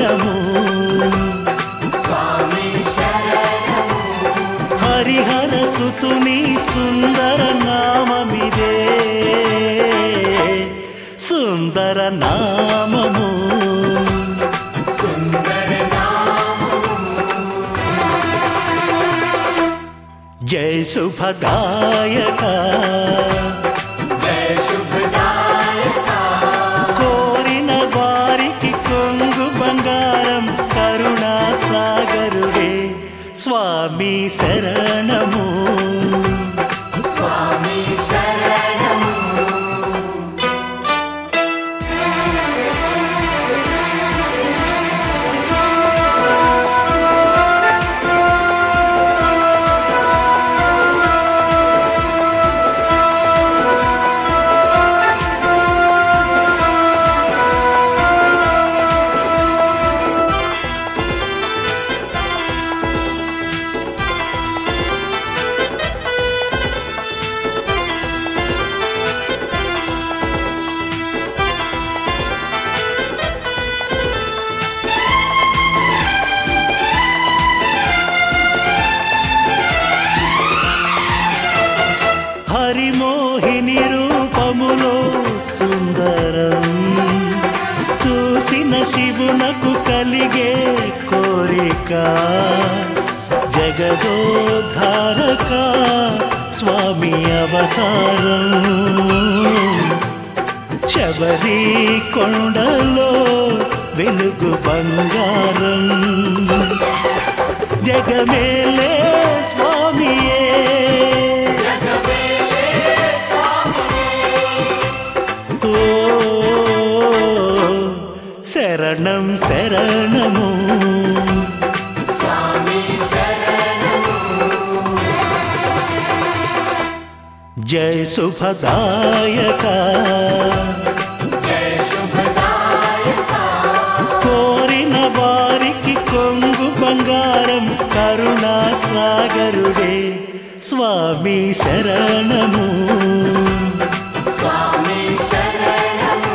శరణము స్వామి శరణము హరిహర సుతుని సుందర నామమిదే సుందర నామము సుందర నామము జయ శుభదాయక జయ శుభదాయక కోరిన వారికి కొంగు బంగారం కరుణా సాగరుడే స్వామి శరణము స్వామి శరణము హరిమోహిని రూపములో సుందరం చూసిన శివునకు కలిగే కోరిక జగదోద్ధారక స్వామి అవతారం శబరి కొండలో వెలుగు బంగారం జగమేలే స్వామియే ఓ శరణం శరణము స్వామి శరణము జయ శుభదాయక జయ శుభదాయక కోరిన వారికి కొంగు బంగారం కరుణా సాగరుడే స్వామి శరణము స్వామి శరణము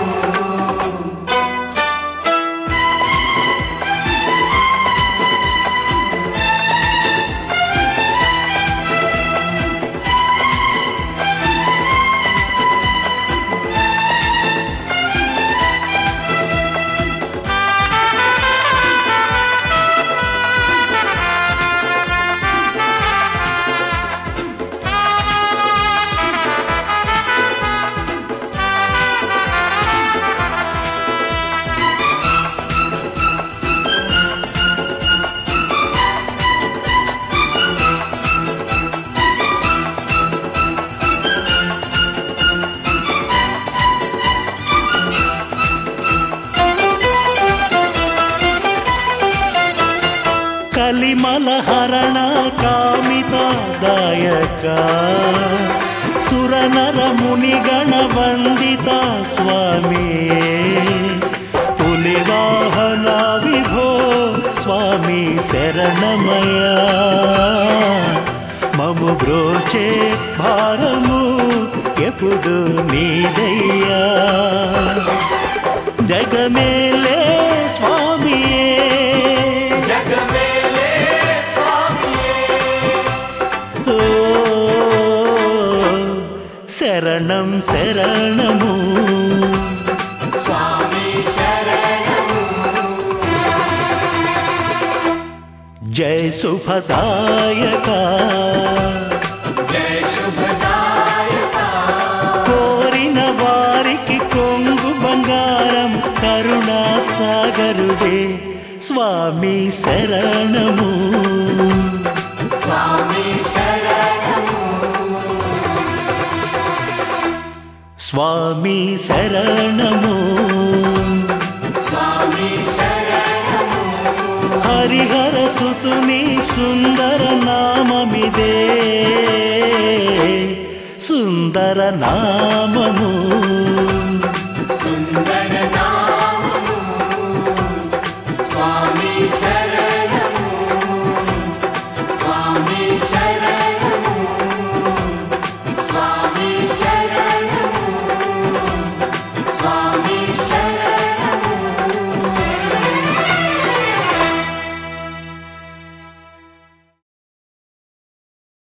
కలిమల హరణ కామిత దాయక సురనర మునిగణ వందిత స్వామి పులివాహన విభో స్వామి శరణమయ మము బ్రోచే భారము ఎప్పుడు నీదయ్యా జగమేలే స్వామియే జగమేలే స్వామియే ఓ శరణం శరణము స్వామి శరణము జయ శుభదాయక జయ శుభదాయక కోరిన వారికి కొంగు బంగారం కరుణా సాగరుడే స్వామి శరణము స్వామి శరణము స్వామి శరణము స్వామి శరణము హరిహర సుతుని సుందర నామమిదే సుందర నామము